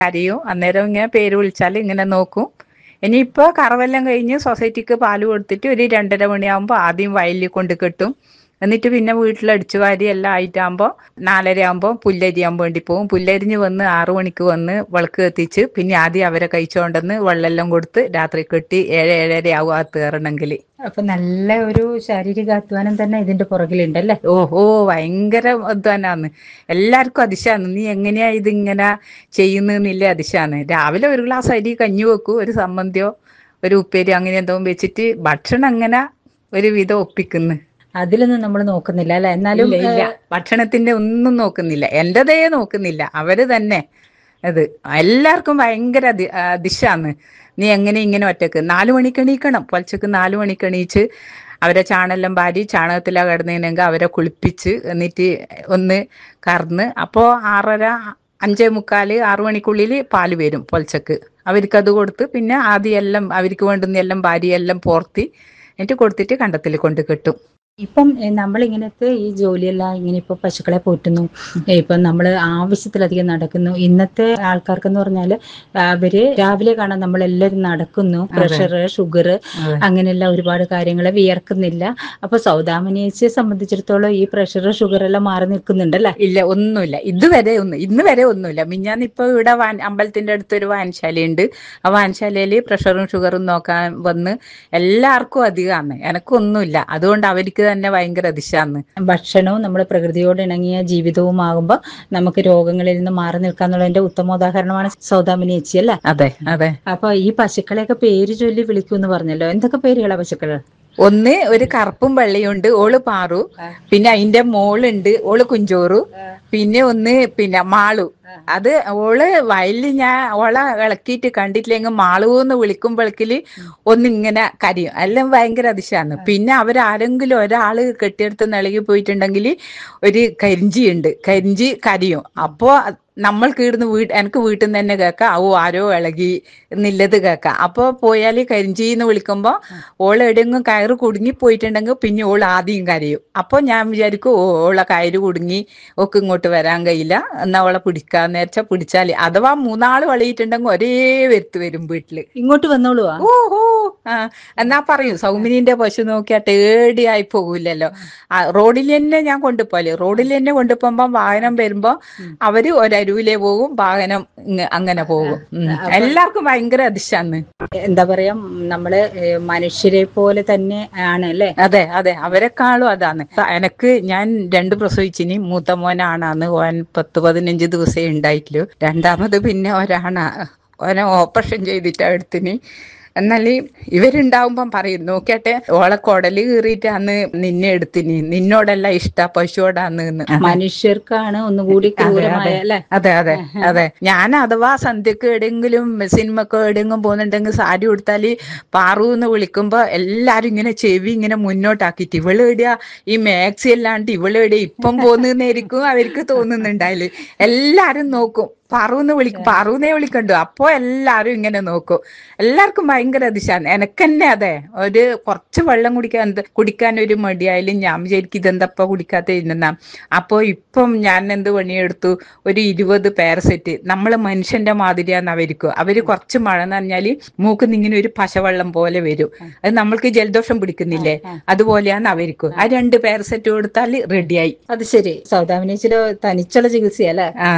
കരയും അന്നേരം ഇങ്ങനെ പേര് വിളിച്ചാൽ ഇങ്ങനെ നോക്കും ഇനിയിപ്പോ കറവെല്ലാം കഴിഞ്ഞ് സൊസൈറ്റിക്ക് പാല് കൊടുത്തിട്ട് ഒരു രണ്ടര മണിയാകുമ്പോൾ ആദ്യം വയലിൽ കൊണ്ട് കെട്ടും എന്നിട്ട് പിന്നെ വീട്ടിൽ അടിച്ചു വാരി എല്ലാം ആയിട്ടാകുമ്പോൾ നാലര ആകുമ്പോൾ പുല്ലരിയാൻ വേണ്ടി പോകും പുല്ലരിഞ്ഞ് വന്ന് ആറു മണിക്ക് വന്ന് വിളക്ക് കത്തിച്ച് പിന്നെ ആദ്യം അവരെ കഴിച്ചുകൊണ്ടെന്ന് വെള്ളമെല്ലാം കൊടുത്ത് രാത്രി കെട്ടി ഏഴ് ഏഴര ആവും ആ കയറണമെങ്കിൽ അപ്പൊ നല്ല ഒരു ശാരീരിക അധ്വാനം തന്നെ ഇതിന്റെ പുറകിലുണ്ടല്ലേ ഓ ഓ ഭയങ്കര ഇത് തന്നെയാന്ന് എല്ലാവർക്കും അതിശാന്ന് നീ എങ്ങനെയാ ഇതിങ്ങനെ ചെയ്യുന്നില്ല അതിശാന്ന് രാവിലെ ഒരു ഗ്ലാസ് അരി കഞ്ഞി വെക്കൂ ഒരു സമ്മന്തിയോ ഒരു ഉപ്പേരി അങ്ങനെ എന്തോ വെച്ചിട്ട് ഭക്ഷണം അങ്ങനെ ഒരു വിധം ഒപ്പിക്കുന്നു അതിലൊന്നും നമ്മൾ നോക്കുന്നില്ല അല്ലെ എന്നാലും ഇല്ല, ഇല്ല. ഭക്ഷണത്തിന്റെ ഒന്നും നോക്കുന്നില്ല എന്റേതേ നോക്കുന്നില്ല അവര് തന്നെ അത് എല്ലാവർക്കും ഭയങ്കര അതി ദിശാന്ന് നീ എങ്ങനെ ഇങ്ങനെ ഒറ്റക്ക് നാലു മണിക്ക് എണീക്കണം പൊലച്ചക്ക് നാലു മണിക്ക് എണീച്ച് അവരെ ചാണെല്ലാം വാരി ചാണകത്തിലാ കിടന്നതിനെങ്കിൽ അവരെ കുളിപ്പിച്ച് എന്നിട്ട് ഒന്ന് കറന്ന് അപ്പോൾ ആറര അഞ്ചേ മുക്കാല് ആറു മണിക്കുള്ളിൽ പാല് വരും പൊലച്ചക്ക് അവർക്കത് കൊടുത്ത് പിന്നെ ആദ്യം എല്ലാം അവർക്ക് വേണ്ടുന്ന എല്ലാം ഭാര്യ എല്ലാം പോർത്തി എന്നിട്ട് കൊടുത്തിട്ട് കണ്ടത്തിൽ കൊണ്ട് കെട്ടും ഇപ്പം നമ്മൾ ഇങ്ങനത്തെ ഈ ജോലിയെല്ലാം ഇങ്ങനെ ഇപ്പൊ പശുക്കളെ പോറ്റുന്നു ഏ, ഇപ്പം നമ്മൾ ആവശ്യത്തിലധികം നടക്കുന്നു ഇന്നത്തെ ആൾക്കാർക്കെന്ന് പറഞ്ഞാല് അവര് രാവിലെ കാണാൻ നമ്മൾ എല്ലാവരും നടക്കുന്നു പ്രഷർ ഷുഗർ അങ്ങനെയുള്ള ഒരുപാട് കാര്യങ്ങൾ വിയർക്കുന്നില്ല അപ്പൊ സൗദാമിനിയെ സംബന്ധിച്ചിടത്തോളം ഈ പ്രഷർ ഷുഗർ എല്ലാം മാറി നിൽക്കുന്നുണ്ടല്ലേ ഇല്ല ഒന്നുമില്ല ഇതുവരെ ഒന്നും ഇന്ന് വരെ ഒന്നുമില്ല മിഞ്ഞാന്ന് ഇപ്പൊ ഇവിടെ വാൻ അമ്പലത്തിന്റെ അടുത്ത് ഒരു വായനശാലയുണ്ട് ആ വായനശാലയിൽ പ്രഷറും ഷുഗറും നോക്കാൻ വന്ന് എല്ലാവർക്കും അധികമാണ് എനക്കൊന്നുമില്ല അതുകൊണ്ട് അവർക്ക് തന്നെ ഭയങ്കര അതിശാന്ന് ഭക്ഷണവും നമ്മുടെ പ്രകൃതിയോട് ഇണങ്ങിയ ജീവിതവും ആകുമ്പോൾ നമുക്ക് രോഗങ്ങളിൽ നിന്ന് മാറി നിൽക്കാന്നുള്ളതിന്റെ ഉത്തമോദാഹരണമാണ് സൗദാമിനി ചേച്ചി അല്ലേ അതെ അതെ അപ്പൊ ഈ പശുക്കളെയൊക്കെ പേര് ചൊല്ലി വിളിക്കൂന്ന് പറഞ്ഞല്ലോ എന്തൊക്കെ പേരുകളാ പശുക്കള് ഒന്ന് ഒരു കറുപ്പും വെള്ളയുണ്ട് ഓള് പാറു പിന്നെ അതിന്റെ മോളുണ്ട് ഓള് കുഞ്ചോറു പിന്നെ ഒന്ന് പിന്നെ മാളു അത് ഓള് വയലിൽ ഞാൻ ഓളെ ഇളക്കിയിട്ട് കണ്ടിട്ടില്ലെങ്കിൽ മാളൂന്ന് വിളിക്കുമ്പോഴേക്കില് ഒന്നിങ്ങനെ കരയും എല്ലാം ഭയങ്കര അതിശാണ് പിന്നെ അവരാരെങ്കിലും ഒരാള് കെട്ടിയെടുത്ത് നിളകി പോയിട്ടുണ്ടെങ്കിൽ ഒരു കരിഞ്ചി ഉണ്ട് കരിഞ്ചി കരയും അപ്പോ നമ്മൾക്ക് ഇവിടുന്ന് വീട്ട് എനിക്ക് വീട്ടിൽ നിന്ന് തന്നെ കേൾക്കാം ഓ ആരോ ഇളകി എന്നുള്ളത് കേൾക്കാം അപ്പോൾ പോയാൽ കരിഞ്ചീന്ന് വിളിക്കുമ്പോൾ ഓൾ എവിടെയെങ്കിലും കയറ് കുടുങ്ങി പോയിട്ടുണ്ടെങ്കിൽ പിന്നെ ഓൾ ആദ്യം കരയും അപ്പോൾ ഞാൻ വിചാരിക്കും ഓ ഓളെ കയറ് കുടുങ്ങി ഒക്കെ ഇങ്ങോട്ട് വരാൻ കഴിയില്ല എന്നാ ഓളെ പിടിക്കാന്ന് വെച്ചാൽ പിടിച്ചാൽ അഥവാ മൂന്നാള് വളിയിട്ടുണ്ടെങ്കിൽ ഒരേ വരുത്ത് വരും വീട്ടില് ഇങ്ങോട്ട് വന്നോളൂ ഓ ഓ ആ എന്നാ പറയൂ സൗമിനിന്റെ പശു നോക്കിയാ ടേടിയായി പോകൂലല്ലോ ആ, റോഡിൽ തന്നെ ഞാൻ കൊണ്ടുപോല് റോഡിൽ തന്നെ കൊണ്ടുപോകുമ്പോ വാഹനം വരുമ്പോ അവര് ഒരരുവിലേ പോകും വാഹനം ഇങ്ങ- അങ്ങനെ പോകും ഉം. എല്ലാവർക്കും ഭയങ്കര അതിശാന്ന് എന്താ പറയാ നമ്മള് ഏ, മനുഷ്യരെ പോലെ തന്നെ ആണ് അല്ലെ അതെ അതെ അവരെക്കാളും അതാണ് എനക്ക് ഞാൻ രണ്ട് പ്രസവിച്ചിനി മൂത്ത മോനാണാന്ന് ഓൻ പത്ത് പതിനഞ്ച് ദിവസമേ ഉണ്ടായിട്ടുള്ളൂ രണ്ടാമത് പിന്നെ ഒരാണാ ഓനെ ഓപ്പറേഷൻ ചെയ്തിട്ടാ എടുത്തിന് എന്നാൽ ഇവരുണ്ടാവുമ്പം പറയും നോക്കിയാട്ടെ ഓളെ കൊടല് കീറിയിട്ട് അന്ന് നിന്നെ എടുത്തിന് നിന്നോടല്ല ഇഷ്ട പശുവോടാന്ന് എന്ന്. മനുഷ്യർക്കാണ് ഒന്നുകൂടി ക്രൂരമായ അല്ലെ അതെ അതെ അതെ ഞാൻ അഥവാ സന്ധ്യക്ക് എവിടെയെങ്കിലും സിനിമക്ക് എവിടെയെങ്കിലും പോകുന്നുണ്ടെങ്കിൽ സാരി ഉടുത്താല് പാറു എന്ന് വിളിക്കുമ്പോ എല്ലാരും ഇങ്ങനെ ചെവി ഇങ്ങനെ മുന്നോട്ടാക്കിയിട്ട് ഇവള് എവിടെയാ ഈ മാക്സി അല്ലാണ്ട് ഇവള് എവിടെയാ ഇപ്പം പോന്നെന്നായിരിക്കും അവർക്ക് തോന്നുന്നുണ്ടായില് എല്ലാരും നോക്കും പറൂന്ന് വിളിക്കും പറൂന്നേ വിളിക്കണ്ടു അപ്പോ എല്ലാരും ഇങ്ങനെ നോക്കും എല്ലാവർക്കും ഭയങ്കര അതിശാണ് എനക്കെന്നെ അതെ ഒരു കുറച്ച് വെള്ളം കുടിക്കാൻ എന്ത് കുടിക്കാൻ ഒരു മടിയായാലും ഞാൻ വിചാരിക്കും ഇതെന്തപ്പ കുടിക്കാത്ത ഇരുന്ന അപ്പോ ഇപ്പം ഞാൻ എന്ത് പണിയെടുത്തു ഒരു ഇരുപത് പാരസെറ്റ് നമ്മള് മനുഷ്യന്റെ മാതിരിയാന്ന് അവർക്ക് അവര് കുറച്ച് മഴ നനഞ്ഞാല് മൂക്കിന്ന് ഇങ്ങനെ ഒരു പശവെള്ളം പോലെ വരും അത് നമ്മൾക്ക് ജലദോഷം പിടിക്കുന്നില്ലേ അതുപോലെയാണ് അവർക്ക് ആ രണ്ട് പാരസെറ്റ് കൊടുത്താൽ റെഡിയായി അത് ശരി സൗദാമിനിച്ചില് തനിച്ചുള്ള ചികിത്സയല്ലേ ആ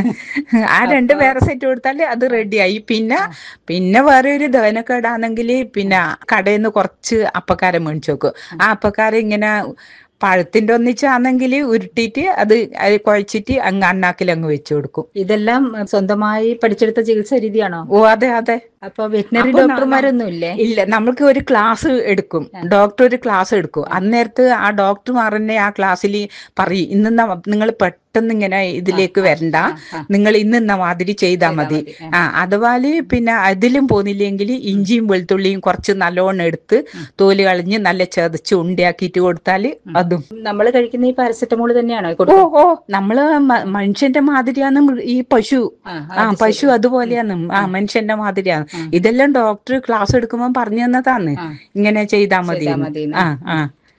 ആ രണ്ട് പാരസെറ്റ് കൊടുത്താൽ അത് റെഡിയായി പിന്നെ പിന്നെ വേറെ ഒരു ദഹനക്കേടാണെങ്കിൽ പിന്നെ കടയിൽ നിന്ന് കുറച്ച് അപ്പക്കാരം മേടിച്ചു വെക്കും ആ അപ്പക്കാരം ഇങ്ങനെ പഴത്തിന്റെ ഒന്നിച്ചാണെങ്കിൽ ഉരുട്ടിയിട്ട് അത് അത് കുഴച്ചിട്ട് അങ്ങ് അണ്ണാക്കിൽ അങ്ങ് വെച്ചു കൊടുക്കും ഇതെല്ലാം സ്വന്തമായി പഠിച്ചെടുത്ത ചികിത്സാ രീതിയാണോ ഓ അതെ അതെ അപ്പൊ വെറ്റിനറി അപ്പൊ ന- ഡോക്ടർമാരൊന്നും ഇല്ലേ ഇല്ല നമ്മൾക്ക് ഒരു ക്ലാസ് എടുക്കും ഡോക്ടർ ഒരു ക്ലാസ് എടുക്കും അന്നേരത്ത് ആ ഡോക്ടർമാർ തന്നെ ആ ക്ലാസ്സിൽ പറയും ഇന്ന് നിങ്ങൾ പെട്ടെന്ന് ഇങ്ങനെ ഇതിലേക്ക് വരണ്ട നിങ്ങൾ ഇന്ന് ഇന്ന മാതിരി ചെയ്താൽ മതി ആ അഥവാല് പിന്നെ അതിലും പോന്നില്ലെങ്കിൽ ഇഞ്ചിയും വെളുത്തുള്ളിയും കുറച്ച് നല്ലോണം എടുത്ത് തോല് കളഞ്ഞ് നല്ല ചതച്ച് ഉണ്ടയാക്കിയിട്ട് കൊടുത്താൽ അതും നമ്മൾ കഴിക്കുന്ന ഈ പാരസെറ്റമോൾ തന്നെയാണോ ഓ കൊടുക്കുന്നത് ഓ നമ്മള് മ- മനുഷ്യന്റെ മാതിരിയാണ് മൃ- ഈ പശു ആ, ആ പശു അതുപോലെയാണ് ആ മനുഷ്യന്റെ മാതിരിയാണ് ഇതെല്ലാം ഡോക്ടർ ക്ലാസ് എടുക്കുമ്പോൾ പറഞ്ഞു തന്നതാണ് ആ. ഇങ്ങനെ ചെയ്താ മതി ചെയ്താ എന്ന്. മതീന്ന്. ആ ആ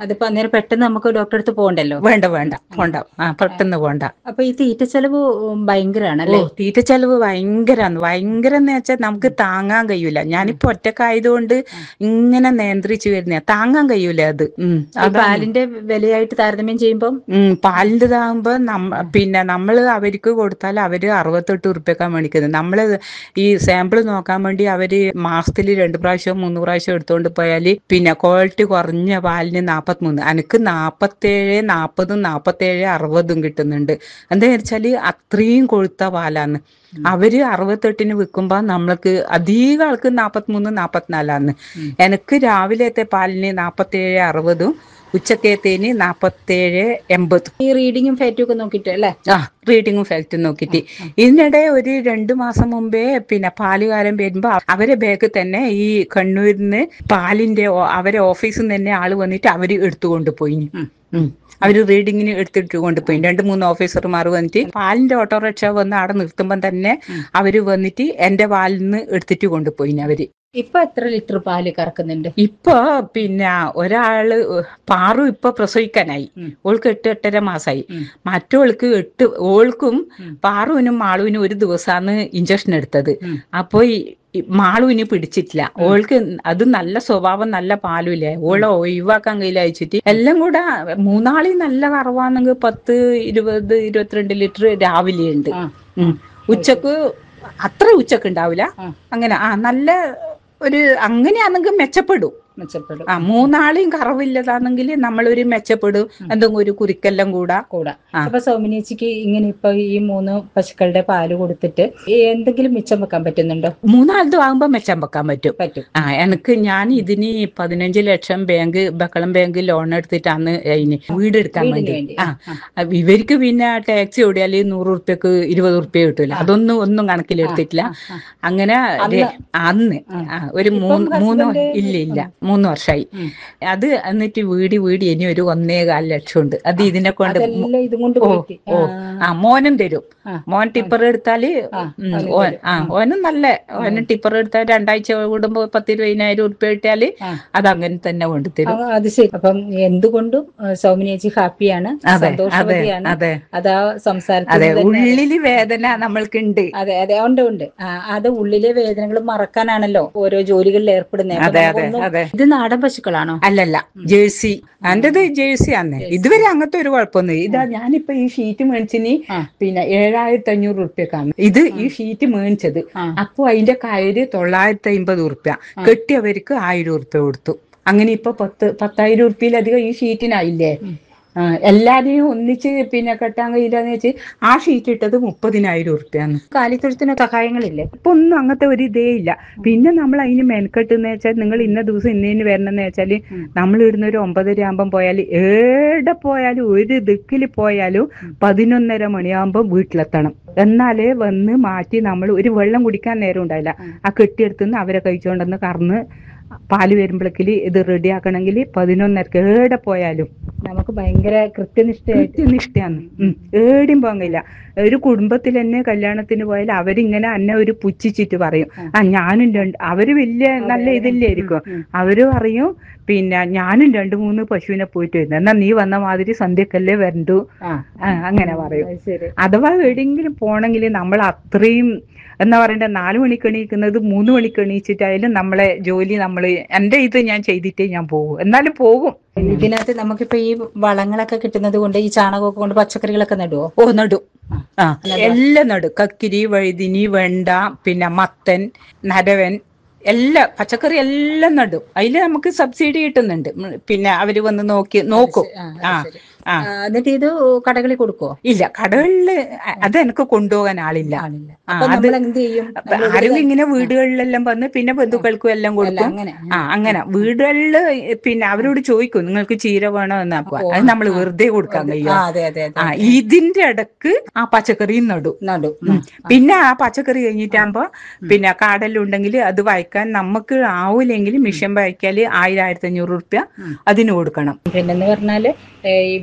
അതിപ്പോ അന്നേരം പെട്ടെന്ന് നമുക്ക് ഡോക്ടറെ അടുത്ത് പോകണ്ടല്ലോ വേണ്ട വേണ്ട പോണ്ട ആ പെട്ടെന്ന് പോണ്ട അപ്പൊ ഈ തീറ്റ ചെലവ് ഭയങ്കരാണ് ഓ അല്ലേ തീറ്റ ചെലവ് ഭയങ്കരാന്ന് ഭയങ്കര എന്ന് വെച്ചാൽ നമുക്ക് താങ്ങാൻ കഴിയൂല ഞാനിപ്പോ ഒറ്റക്കായതുകൊണ്ട് ഇങ്ങനെ നിയന്ത്രിച്ചു വരുന്ന താങ്ങാൻ കഴിയൂല അത് ഉം ഈ അതാണ്. പാലിന്റെ വിലയായിട്ട് താരതമ്യം ചെയ്യുമ്പോൾ ഉം പാലിൻ്റെതാകുമ്പോ നമ്മ പിന്നെ നമ്മൾ അവർക്ക് കൊടുത്താൽ അവര് അറുപത്തെട്ട് ഉറുപ്പ്യൊക്കെ മേടിക്കുന്നത് നമ്മള് ഈ സാമ്പിൾ നോക്കാൻ വേണ്ടി അവര് മാസത്തിൽ രണ്ട് പ്രാവശ്യം മൂന്ന് പ്രാവശ്യം എടുത്തുകൊണ്ട് പോയാല് പിന്നെ ക്വാളിറ്റി കുറഞ്ഞ പാലിന് നാപ്പത്തിമൂന്ന് എനിക്ക് നാപ്പത്തേഴ് നാപ്പതും നാപ്പത്തേഴ് അറുപതും കിട്ടുന്നുണ്ട് എന്താ വെച്ചാല് അത്രയും കൊഴുത്ത പാലാന്ന് അവര് അറുപത്തെട്ടിന് വിൽക്കുമ്പോ നമ്മൾക്ക് അധികം ആൾക്ക് നാപ്പത്തിമൂന്ന് നാപ്പത്തിനാലാന്ന് ഉം. എനിക്ക് രാവിലത്തെ പാലിന് നാപ്പത്തേഴ് അറുപതും ഉച്ചക്കത്തേന് നാപ്പത്തേഴ് എൺപതും ഈ റീഡിങ്ങും ഫാറ്റും ഒക്കെ നോക്കിയിട്ട് അല്ലേ ആ റീഡിങ്ങും ഫാക്റ്റും നോക്കിയിട്ട് ഇതിനിടെ ഒരു രണ്ടു മാസം മുമ്പേ പിന്നെ പാലുകാരൻ വരുമ്പോ അവരെ ബാഗിൽ തന്നെ ഈ കണ്ണൂരിന്ന് പാലിന്റെ ഓ- അവരെ ഓഫീസിൽ നിന്ന് തന്നെ ആള് വന്നിട്ട് അവര് എടുത്തുകൊണ്ട് പോയി ഉം. ഉം. അവര് റീഡിങ്ങിന് എടുത്തിട്ട് കൊണ്ടുപോയി രണ്ട് മൂന്ന് ഓഫീസർമാർ വന്നിട്ട് പാലിന്റെ ഓട്ടോറിക്ഷ വന്ന് അവിടെ നിർത്തുമ്പം തന്നെ അവര് വന്നിട്ട് എന്റെ പാലിൽ നിന്ന് എടുത്തിട്ട് കൊണ്ടുപോയി അവര് ഇപ്പൊ എത്ര ലിറ്റർ പാല് കറക്കുന്നുണ്ട് ഇപ്പൊ പിന്നെ ഒരാള് പാറു ഇപ്പൊ പ്രസവിക്കാനായി ഉം. ഓൾക്ക് എട്ട് എട്ടര മാസായി ഉം. മറ്റോൾക്ക് എട്ട് ഓൾക്കും ഉം. പാറുവിനും മാളുവിനും ഒരു ദിവസമാണ് ഇഞ്ചക്ഷൻ എടുത്തത് ഉം. അപ്പൊ ഈ ഈ മാളുവിന് പിടിച്ചിട്ടില്ല ഓൾക്ക് അത് നല്ല സ്വഭാവം നല്ല പാലുമില്ലേ ഓളെ ഒഴിവാക്കാൻ കയ്യിൽ അയച്ചിട്ട് എല്ലാം കൂടെ മൂന്നാളി നല്ല കറവാണെങ്കിൽ പത്ത് ഇരുപത് ഇരുപത്തിരണ്ട് ലിറ്റർ രാവിലെ ഉണ്ട് ആ. ഉം. ഉച്ചക്ക് അത്ര ഉച്ചക്ക് ഉണ്ടാവില്ല ആ. അങ്ങനെ ആ നല്ല ഒരു അങ്ങനെയാണെങ്കിൽ മെച്ചപ്പെടും മെച്ചപ്പെടും ആ മൂന്നാളെയും കറവില്ലതാണെങ്കിൽ നമ്മളൊരു മെച്ചപ്പെടും എന്തെങ്കിലും ഒരു കുറിക്കെല്ലാം കൂടാ കൂടാ ആ. അപ്പൊ സൗമിനേച്ചിക്ക് ഇങ്ങനെ ഇപ്പൊ ഈ മൂന്ന് പശുക്കളുടെ പാല് കൊടുത്തിട്ട് ഈ എന്തെങ്കിലും മിച്ചം വെക്കാൻ പറ്റുന്നുണ്ടോ മൂന്നാളതും ആകുമ്പോ മെച്ചം വെക്കാൻ പറ്റും പറ്റും ആ എനിക്ക് ഞാൻ ഇതിന് പതിനഞ്ച് ലക്ഷം ബാങ്ക് ബക്കളം ബാങ്ക് ലോൺ എടുത്തിട്ടാണ് അതിന് വീട് എടുക്കാൻ വീടിന് വേണ്ടി വേണ്ടി ആ ആ. ആ, ഇവർക്ക് പിന്നെ ടാക്സി ഓടിയാൽ നൂറ് ഉറുപ്പ്യക്ക് ഇരുപത് ഉറുപ്പ്യ കിട്ടൂല അതൊന്നും ഒന്നും കണക്കിലെടുത്തിട്ടില്ല ആ, ആ. അങ്ങനെ അന്ന്? രെ- അന്ന് ആ. ആ, ഒരു ഇപ്പം മൂന്ന് മൂന്ന് husband- ഇല്ല ഇല്ല മൂന്ന് വർഷമായി ഉം. അത് എന്നിട്ട് വീടി വീടി ഇനി ഒരു ഒന്നേ കാൽ ലക്ഷം ഉണ്ട് അത് ഇതിനെ കൊണ്ട് അതെല്ലാം ഇതും കൊണ്ട് ഓ പോയിട്ട് ഓ ആ മോനും തരും ആ. മോൻ ടിപ്പർ എടുത്താല് ആ, ഉം, അവനും ഓൻ തരും. ആ ഓനും നല്ല ഓന് ടിപ്പർ എടുത്താൽ രണ്ടാഴ്ച കൂടുമ്പോ പത്തിരുപതിനായിരം ഉറുപ്പ്യ കിട്ടിയാല് ആ. അത് അങ്ങനെ തന്നെ കൊണ്ടുതരും ആ, അത് ശരി അപ്പം എന്തുകൊണ്ടും ആ, സൗമിനേച്ചി ഹാപ്പിയാണ് അതെ അതെ സന്തോഷവതിയാണ് അതെ അതാ സംസാരത്തിൽ അതെ തന്നെ ഉള്ളില് വേദന നമ്മൾക്കുണ്ട് അതെ അതെ ഉണ്ട് ഉണ്ട് ആ, അത് ഉള്ളിലെ വേദനകൾ മറക്കാനാണല്ലോ ഓരോ ജോലികളിൽ ഏർപ്പെടുന്നത് അപ്പൊ അതെ അതെ നമുക്കൊന്നും- അതെ ഇത് നാടൻ പശുക്കളാണോ അല്ലല്ല ജേഴ്സി എന്റേത് ജേഴ്സി ആണ് ഇതുവരെ അങ്ങനത്തെ ഒരു കുഴപ്പമൊന്നും ഇതാ ഞാനിപ്പോ ഈ ഷീറ്റ് മേടിച്ചിന് ആ. പിന്നെ ഏഴായിരത്തി അഞ്ഞൂറ് ഉറുപ്പ്യക്കാണ് ഇത് ഈ ഷീറ്റ് മേടിച്ചത് ആ. അപ്പൊ അതിന്റെ കയറ് തൊള്ളായിരത്തി അമ്പത് ഉറുപ്പ്യ കെട്ടിയവർക്ക് ആയിരം ഉറുപ്പ്യ കൊടുത്തു അങ്ങനെ ഇപ്പൊ പത്ത് പത്തായിരം ഉറുപ്പ്യയിലധികം ഈ ഷീറ്റിനായില്ലേ ആ, എല്ലാരെയും ഒന്നിച്ച് പിന്നെ കെട്ടാൻ കഴിയില്ലെന്ന് വെച്ച് ആ ഷീറ്റ് ഇട്ടത് മുപ്പതിനായിരം ഉറുപ്പ്യാന്ന് കാലിത്തൊഴുത്തിന് സഹായങ്ങളില്ലേ ഇപ്പൊ ഒന്നും അങ്ങനത്തെ ഒരു ഇതേ ഇല്ല പിന്നെ നമ്മൾ അതിന് മെനക്കെട്ടെന്ന് വെച്ചാൽ നിങ്ങൾ ഇന്ന ദിവസം ഇന്നതിന് വരണമെന്ന് വെച്ചാൽ നമ്മൾ ഇവിടുന്ന് ഒരു ഒമ്പതര ആകുമ്പം പോയാൽ ഏടെ പോയാലും ഒരു ദിക്കിൽ പോയാലും പതിനൊന്നര മണിയാകുമ്പോൾ വീട്ടിലെത്തണം എന്നാലേ വന്ന് മാറ്റി നമ്മൾ ഒരു വെള്ളം കുടിക്കാൻ നേരം ഉണ്ടായില്ല ആ കെട്ടിയെടുത്തുനിന്ന് അവരെ കഴിച്ചുകൊണ്ടെന്ന് കറന്ന് പാല് വരുമ്പോഴേക്കിൽ ഇത് റെഡിയാക്കണമെങ്കിൽ പതിനൊന്നരക്ക് ഏടെ പോയാലും നമുക്ക് ഭയങ്കര കൃത്യനിഷ്ഠയായിട്ട് കൃത്യനിഷ്ഠയാണ് ഉം. ഏടിയും പോകാൻ കഴിയില്ല ഒരു കുടുംബത്തിൽ തന്നെ കല്യാണത്തിന് പോയാൽ അവരിങ്ങനെ എന്നെ ഒരു പുച്ഛിച്ചിട്ട് പറയും ആ ഞാനും രണ്ട് അവര് വലിയ നല്ല ഇതില്ലായിരിക്കും അവര് പറയും പിന്നെ ഞാനും രണ്ടു മൂന്ന് പശുവിനെ പോയിട്ട് വരുന്നു എന്നാ നീ വന്ന മാതിരി സന്ധ്യക്കല്ലേ വരണ്ടു ആ ആ, അങ്ങനെ പറയും അത് ശരി അഥവാ എവിടെയെങ്കിലും പോണെങ്കിൽ നമ്മൾ അത്രയും എന്താ പറയണ്ട നാലു മണിക്ക് എണീക്കുന്നത് മൂന്ന് മണിക്ക് എണീച്ചിട്ടായാലും നമ്മളെ ജോലി നമ്മൾ എന്റെ ഇത് ഞാൻ ചെയ്തിട്ടേ ഞാൻ പോകും എന്നാലും പോകും ഇതിനകത്ത് നമുക്കിപ്പോ ഈ വളങ്ങളൊക്കെ കിട്ടുന്നത് കൊണ്ട് ഈ ചാണകമൊക്കെ കൊണ്ട് പച്ചക്കറികളൊക്കെ നടുവോ ഓ നടും ആ എല്ലാം നടും കക്കിരി വഴുതിനി വെണ്ട പിന്നെ മത്തൻ നരവൻ എല്ലാം പച്ചക്കറി എല്ലാം നടും അതിൽ നമുക്ക് സബ്സിഡി കിട്ടുന്നുണ്ട് ഉം, പിന്നെ അവര് വന്ന് നോക്കി നോക്കും ആ, ആ അത് ശരി. ആ ആ, എന്നിട്ട് ഇത് കടകളിൽ കൊടുക്കുവോ ഇല്ല കടകളില് അത് എനിക്ക് കൊണ്ടുപോകാൻ ആളില്ല ആളില്ല ആ, അപ്പൊ അത് നമ്മൾ എന്ത് ചെയ്യും അപ്പൊ ആരും ഇങ്ങനെ വീടുകളിലെല്ലാം വന്ന് പിന്നെ ബന്ധുക്കൾക്കും എല്ലാം അല്ല കൊടുക്കും അങ്ങനെ ആ അങ്ങനെ വീടുകളില് പിന്നെ അവരോട് ചോദിക്കും നിങ്ങൾക്ക് ചീര വേണോ എന്ന് അപ്പൊ അത് നമ്മൾ വെറുതെ കൊടുക്കാൻ ആ കഴിയും അതെ അതെ ആ അതെ ഇതിന്റെ ഇടക്ക് ആ പച്ചക്കറിയും നടും നടും ഉം. പിന്നെ ആ പച്ചക്കറി കഴിഞ്ഞിട്ടാകുമ്പോ പിന്നെ കാടെല്ലാം അത് വായിക്കാൻ നമുക്ക് ആവൂലെങ്കിൽ മിഷൻ വായിക്കാല് ആയിരം ആയിരത്തി അഞ്ഞൂറ് റുപ്യ അതിന് കൊടുക്കണം പിന്നെന്ന് പറഞ്ഞാല് ഏ, ഇവിടെ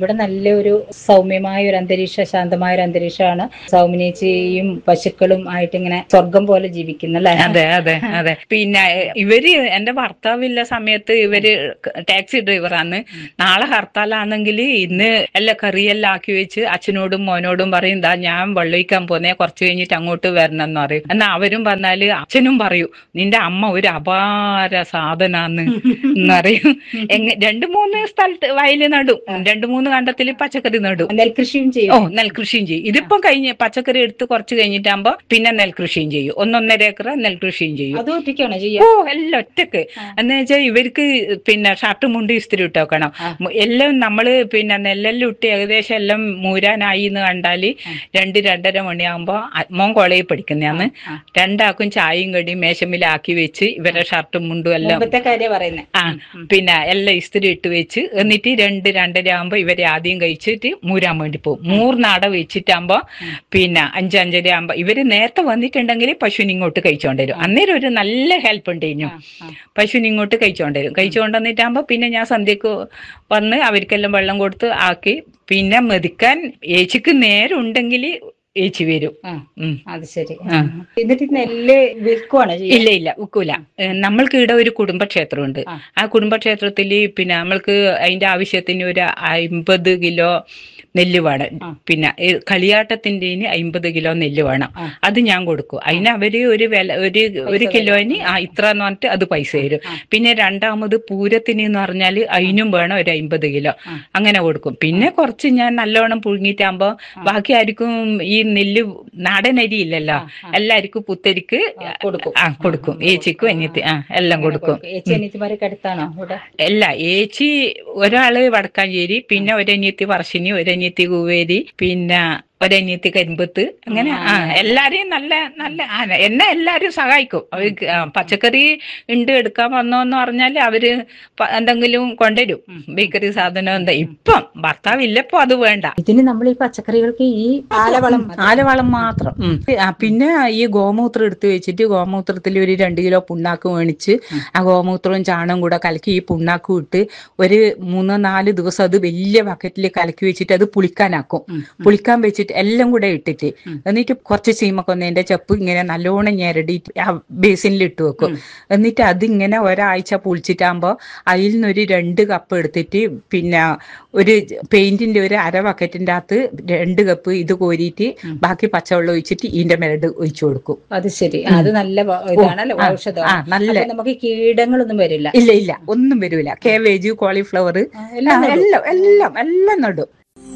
ഇവിടെ നല്ലൊരു സൗമ്യമായ ഒരു അന്തരീക്ഷ ശാന്തമായ ഒരു അന്തരീക്ഷമാണ് സൗമിനേച്ചിയും പശുക്കളും ആയിട്ട് ഇങ്ങനെ സ്വർഗം പോലെ ജീവിക്കുന്നല്ലേ അതെ അതെ അതെ പിന്നെ ഇവര് എന്റെ ഭർത്താവില്ല സമയത്ത് ഇവര് ടാക്സി ഡ്രൈവറാണ് നാളെ ഹർത്താലാണെങ്കിൽ ഇന്ന് എല്ലാ കറിയെല്ലാം ആക്കി വെച്ച് അച്ഛനോടും മോനോടും പറയും ദാ ഞാൻ വെള്ളയിക്കാൻ പോന്നേ കുറച്ച് കഴിഞ്ഞിട്ട് അങ്ങോട്ട് വരണം എന്ന് പറയും എന്നാ അവരും പറഞ്ഞാല് അച്ഛനും പറയും നിന്റെ അമ്മ ഒരു അപാര സാധനാന്ന് എന്നറിയും എങ്ങ രണ്ടു മൂന്ന് സ്ഥലത്ത് വയല് നടും രണ്ടു മൂന്ന് കണ്ടത്തില് പച്ചക്കറി നടും നെൽകൃഷിയും ഓ ചെയ്യും നെൽകൃഷിയും ചെയ്യും ഇതിപ്പം കഴിഞ്ഞ് പച്ചക്കറി എടുത്ത് കുറച്ച് കഴിഞ്ഞിട്ടാകുമ്പോ പിന്നെ നെൽകൃഷിയും ചെയ്യും ഒന്നൊന്നര ഏക്കർ നെൽകൃഷിയും ചെയ്യും അത് ഒറ്റയ്ക്കാണോ ഓ ചെയ്യാ എല്ലാം ഒറ്റക്ക് ആ. എന്ന് വെച്ചാൽ ഇവർക്ക് പിന്നെ ഷർട്ട് മുണ്ട് ഇസ്തിരി ഇട്ട് വെക്കണം ആ. മു- എല്ലാം നമ്മള് പിന്നെ നെല്ലെല്ലാം ഇട്ട് ഏകദേശം എല്ലാം മൂരാനായി എന്ന് കണ്ടാല് ആ. രണ്ട് രണ്ടര മണിയാകുമ്പോ അ- മോൻ കോളേജിൽ പഠിക്കുന്നതാണ് ആ. രണ്ടാക്കും ചായയും കടിയും മേശമ്മിലാക്കി വെച്ച് ഇവരെ ഷർട്ടും മുണ്ടും എല്ലാം മുമ്പത്തെ കാര്യം പറയുന്നത് ആ പിന്നെ എല്ലാം ഇസ്തിരി ഇട്ട് വെച്ച് എന്നിട്ട് രണ്ട് രണ്ടര ആകുമ്പോ ഇവരെ ആദ്യം കഴിച്ചിട്ട് മൂരാൻ വേണ്ടി പോകും മൂർനാട വെച്ചിട്ടാകുമ്പോ പിന്നെ അഞ്ച് അഞ്ചര ആകുമ്പോ ഇവര് നേരത്തെ വന്നിട്ടുണ്ടെങ്കിൽ പശുവിനെ ഇങ്ങോട്ട് കഴിച്ചോണ്ട് വരും അന്നേരം ഒരു നല്ല ഹെൽപ്പ് ഉണ്ടായിരുന്നു പശുവിനെ ഇങ്ങോട്ട് കഴിച്ചോണ്ട് വരും കഴിച്ചോണ്ട് വന്നിട്ടാകുമ്പോ പിന്നെ ഞാൻ സന്ധ്യക്ക് വന്ന് അവർക്കെല്ലാം വെള്ളം കൊടുത്ത് ആക്കി പിന്നെ മെതിക്കാൻ ഏച്ചിക്ക് നേരം ഉണ്ടെങ്കിൽ ഏച്ചി വരും ഉം. അത് ശരി ആ. എന്നിട്ട് ഈ നെല്ല് വിൽക്കുവാണ് ചെയ്യുക ഇല്ല ഇല്ല ഉക്കൂല ഏഹ് നമ്മൾക്ക് ഇവിടെ ഒരു കുടുംബക്ഷേത്രമുണ്ട് ആ. ആ കുടുംബക്ഷേത്രത്തിൽ പിന്നെ നമ്മൾക്ക് അതിന്റെ ആവശ്യത്തിന് ഒരു അമ്പത് കിലോ നെല്ല് വേണം ആ. പിന്നെ ഈ കളിയാട്ടത്തിന്റെ അമ്പത് കിലോ നെല്ല് വേണം ആ. അത് ഞാൻ കൊടുക്കും അതിന് അവര് ഒരു വില ഒരു ഒരു തരും. കിലോന് ആ ഇത്ര എന്ന് പറഞ്ഞിട്ട് അത് പൈസ തരും ആ. പിന്നെ രണ്ടാമത് പൂരത്തിന് എന്ന് പറഞ്ഞാല് അതിനും വേണം ഒരു അമ്പത് കിലോ ആ. അങ്ങനെ കൊടുക്കും പിന്നെ കുറച്ച് ഞാൻ നല്ലോണം പുഴുങ്ങിയിട്ടാകുമ്പോ ബാക്കി ആർക്കും ഈ നെല്ല് നാടൻ അരി ഇല്ലല്ലോ ആ, ആ. എല്ലാവർക്കും പുത്തരിക്ക് ആ, കൊടുക്കും. ആ കൊടുക്കും ഏച്ചിക്കും അനിയത്തി ആ എല്ലാം കൊടുക്കും ചേച്ചി അനിയത്തിമാരൊക്കെ അടുത്താണോ ഇവിടെ അല്ല ഏച്ചി ഒരാള് വടക്കാഞ്ചേരി പിന്നെ ഒരനിയത്തി പറശ്ശിനി ഒരനിയത്തി കുവേരി പിന്നെ ഒരനിയത്തി കരിമ്പത്ത് അങ്ങനെ ആ എല്ലാരെയും നല്ല നല്ല ആ, എന്നെ എല്ലാരും സഹായിക്കും അവർക്ക് ആ, പച്ചക്കറി ഉണ്ട് എടുക്കാൻ വന്നോന്ന് പറഞ്ഞാല് അവര് പ- എന്തെങ്കിലും കൊണ്ടുവരും ബേക്കറി സാധനം എന്താ ഇപ്പം ഭർത്താവ് ഇല്ലപ്പോ അത് വേണ്ട ഇതിന് നമ്മൾ ഈ പച്ചക്കറികൾക്ക് ഈ ആലവളം മതി. ആലവളം മാത്രം ഉം. ആ, പിന്നെ ഈ ഗോമൂത്രം എടുത്ത് വെച്ചിട്ട് ഗോമൂത്രത്തിൽ ഒരു രണ്ട് കിലോ പുണ്ണാക്ക് മേടിച്ച് ആ ഗോമൂത്രവും ചാണകം കൂടെ കലക്കി ഈ പുണ്ണാക്കും ഇട്ട് ഒരു മൂന്നോ നാല് ദിവസം അത് വലിയ ബക്കറ്റിൽ കലക്കി വെച്ചിട്ട് അത് പുളിക്കാനാക്കും ഉം. പുളിക്കാൻ വെച്ചിട്ട് എല്ലാം കൂടെ ഇട്ടിട്ട് എന്നിട്ട് കുറച്ച് ചീമക്കൊന്നേന്റെ ചപ്പ് ഇങ്ങനെ നല്ലോണം ഞെരടിയിട്ട് ആ ബേസിനിൽ ഇട്ട് വെക്കും എന്നിട്ട് അതിങ്ങനെ ഒരാഴ്ച പുളിച്ചിട്ടാകുമ്പോ അതിൽ നിന്നൊരു രണ്ട് കപ്പ് എടുത്തിട്ട് പിന്നെ ഒരു പെയിന്റിന്റെ ഒരു അര ബക്കറ്റിന്റെ അകത്ത് രണ്ട് കപ്പ് ഇത് കോരിയിട്ട് ബാക്കി പച്ചവെള്ളം ഒഴിച്ചിട്ട് ഇതിന്റെ മേലട് ഒഴിച്ചു കൊടുക്കും അത് ശരി അത് നല്ല വ- ഇതാണല്ലോ ആ, ഔഷധം ആ, നല്ല. അപ്പൊ നമുക്ക് കീടങ്ങളൊന്നും വരില്ല ഇല്ല ഇല്ല ഒന്നും വരൂല കേവേജ് കോളിഫ്ലവർ ആ, എല്ലാം നടും. എല്ലാം എല്ലാം എല്ലാം നടും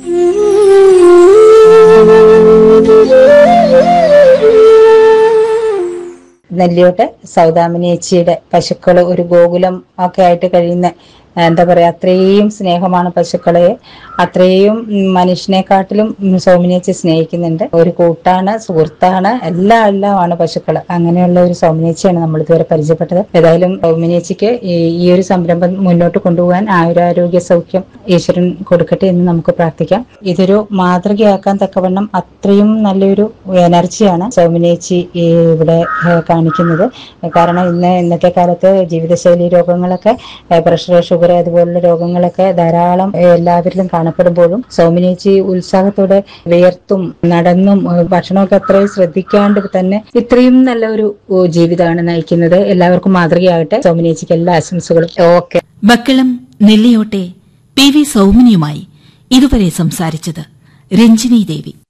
നെല്ലിയോട്ട് സൗദാമിനിയേച്ചിയുടെ പശുക്കൾ ഒരു ഗോകുലം ഒക്കെ ആയിട്ട് കഴിയുന്ന ആ, എന്താ പറയാ അത്രയും സ്നേഹമാണ് പശുക്കളെ അത്രയും ഉം, മനുഷ്യനെക്കാട്ടിലും ഉം, സൗമിനേച്ചി സ്നേഹിക്കുന്നുണ്ട് ഒരു കൂട്ടാണ് സുഹൃത്താണ് എല്ലാം എല്ലാമാണ് പശുക്കൾ അങ്ങനെയുള്ള ഒരു സൗമിനേച്ചിയാണ് നമ്മൾ ഇതുവരെ പരിചയപ്പെട്ടത് ഏതായാലും സൗമിനേച്ചിക്ക് ഈ ഈ ഒരു സംരംഭം മുന്നോട്ട് കൊണ്ടുപോകാൻ ആയുരാരോഗ്യ സൗഖ്യം ഈശ്വരൻ കൊടുക്കട്ടെ എന്ന് നമുക്ക് പ്രാർത്ഥിക്കാം ഇതൊരു മാതൃകയാക്കാൻ തക്കവണ്ണം അത്രയും നല്ലൊരു എനർജിയാണ് സൗമിനേച്ചി ഈ ഇവിടെ ഏഹ്, കാണിക്കുന്നത് കാരണം ഇന്ന് ഇന്നത്തെ കാലത്ത് ജീവിതശൈലി രോഗങ്ങളൊക്കെ ഏഹ്, പ്രഷർ ഷുഗർ അതുപോലുള്ള രോഗങ്ങളൊക്കെ ധാരാളം ഏഹ്, എല്ലാവരിലും കാണപ്പെടുമ്പോഴും സൗമിനേച്ചി ഉത്സാഹത്തോടെ വിയർത്തും നടന്നും ഏഹ്, ഭക്ഷണമൊക്കെ അത്രയും ശ്രദ്ധിക്കാണ്ട് തന്നെ ഇത്രയും നല്ല ഒരു ഏഹ്, ജീവിതമാണ് നയിക്കുന്നത് എല്ലാവർക്കും മാതൃകയാകട്ടെ സൗമിനേച്ചിക്ക് എല്ലാ ആശംസകളും ഓക്കെ ബക്കളം നെല്ലിയോട്ടെ പി വി സൗമിനിയുമായി ഇതുവരെ സംസാരിച്ചത് രഞ്ജിനി ദേവി